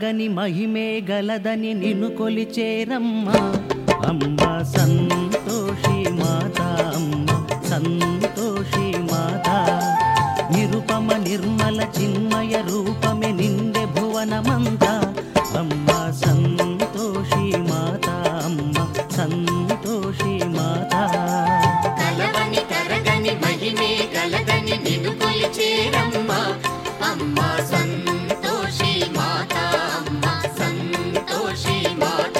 తరగని మహిమే గలదని నిన్ను కొలిచేరమ్మ అమ్మ సంతోషి మాత అమ్మ సంతోషి మాత నిరుపమ నిర్మల చిన్మయ రూపమే నిండే భువనమంతా అమ్మ సంతోషి మాత అమ్మ సంతోషి మాత కలవని తరగని మహిమే గలదని నిన్ను కొలిచేరమ్మ అమ్మ సంతోషి మాత అమ్మ సంతోషి మాత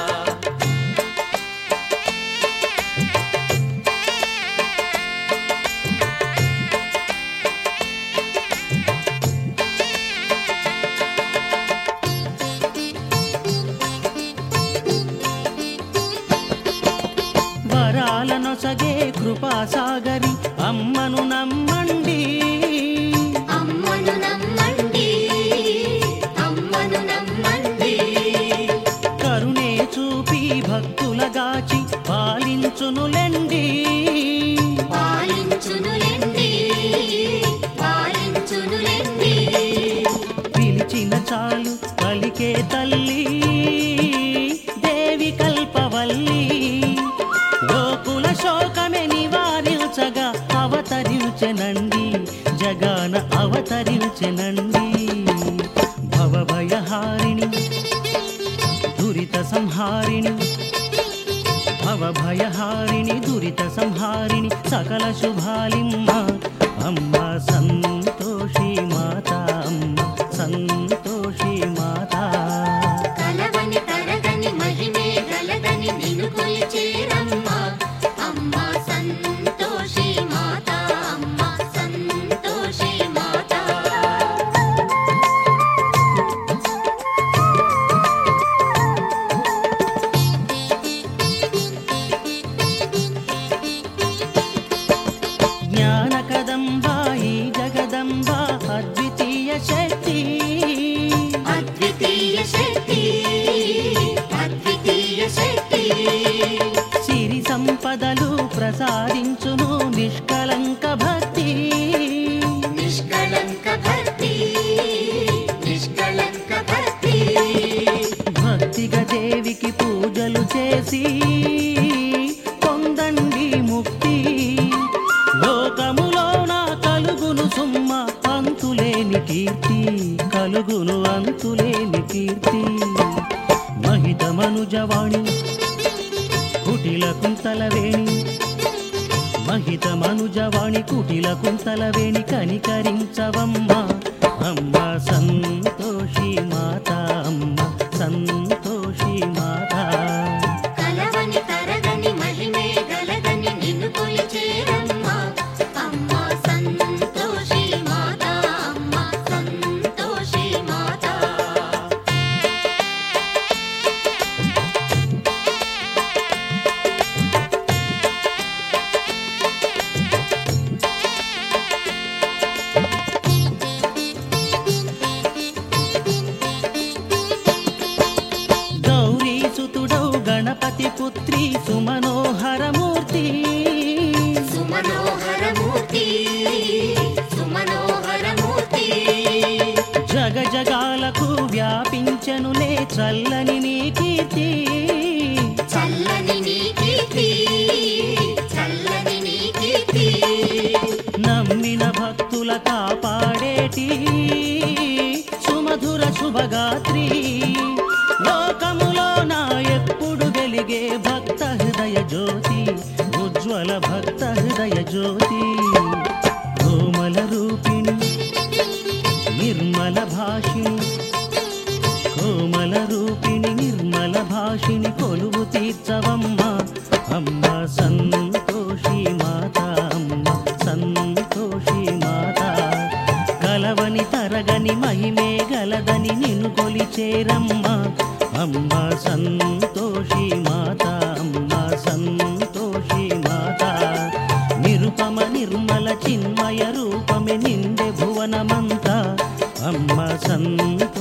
వరాలనొసగే కృపాసాగరి అమ్మను నమ్మండి అమ్మను నమ్మండి అమ్మను నమ్మండి కరుణే చూపి భక్తులగాచి పాలించునులెండి పాలించునులెండి పాలించునులెండి పిలిచిన చాలు పలికే తల్లి దేవి కల్పవల్లి గోకుల శోకమే నివారించగా అవతరించెనండి జగాన అవతరించెనండి భవభయహారిణి దురిత సంహారిణి భవభయహారిణి దురిత సంహారిణి సకల శుభాలిమ్మ అమ్మ సంతోషి మాత అమ్మ సంతోషి మాత కలవని తరగని మహిమే గలదని నిన్ను కొలిచేరమ్మ అమ్మ సంతోషి మాత అమ్మ సంతోషి మాత జ్ఞాన కదంబా ఈ జగదంబా అద్వితీయ శక్తి అద్వితీయ శక్తి అద్వితీయ శక్తి సిరి సంపదలు ప్రసాదించును నిష్కలంక భక్తి నిష్కళంక భక్తి నిష్కళంక భక్తి భక్తిగా దేవికి పూజలు చేసి పొందండి ముక్తి లోకములోన కలుగును సుమ్మ అంతులేని కీర్తి కలుగును అంతులేని కీర్తి మహిత మనుజవాణి కుటిల కుంతలవేణి మహిత మనుజవాణి కుటిల కుంతలవేణి కనికరించవమ్మ అమ్మ సంతోషి మాత అమ్మ సంతోషి మాత కలవని తరగని మహిమే గలదని నిన్ను కొలిచేరమ్మ అమ్మ సంతోషి మాత అమ్మ సంతోషి మాత గౌరీ సుతుడౌ గణపతి పుత్రి సుమనోహరమూర్తి సుమనోహరమూర్తి సుమనోహరమూర్తి జగ జగాలకు వ్యాపించనులే చల్లని నీ కీర్తి చల్లని నీ కీర్తి చల్లని నీ కీర్తి నమ్మిన భక్తుల కాపాడేటి సుమధుర శుభగాత్రి లోకములో నా ఎప్పుడు వెలిగే భక్త హృదయ జ్యోతి ఉజ్వల భక్త హృదయ జ్యోతి కోమల రూపిణి నిర్మల భాషిణి కోమల రూపిణి నిర్మల భాషిణి కొలువు తీర్చవమ్మ అమ్మ సంతోషి మాత అమ్మ సంతోషి మాత కలవని తరగని మహిమే గలదని నిన్ను కొలిచేరమ్మ అమ్మ సంతోషి మాత అమ్మ సంతోషి మాత నిరుపమ నిర్మల చిన్మయ రూపమే నిండే భువనమంతా అమ్మ సంతోషి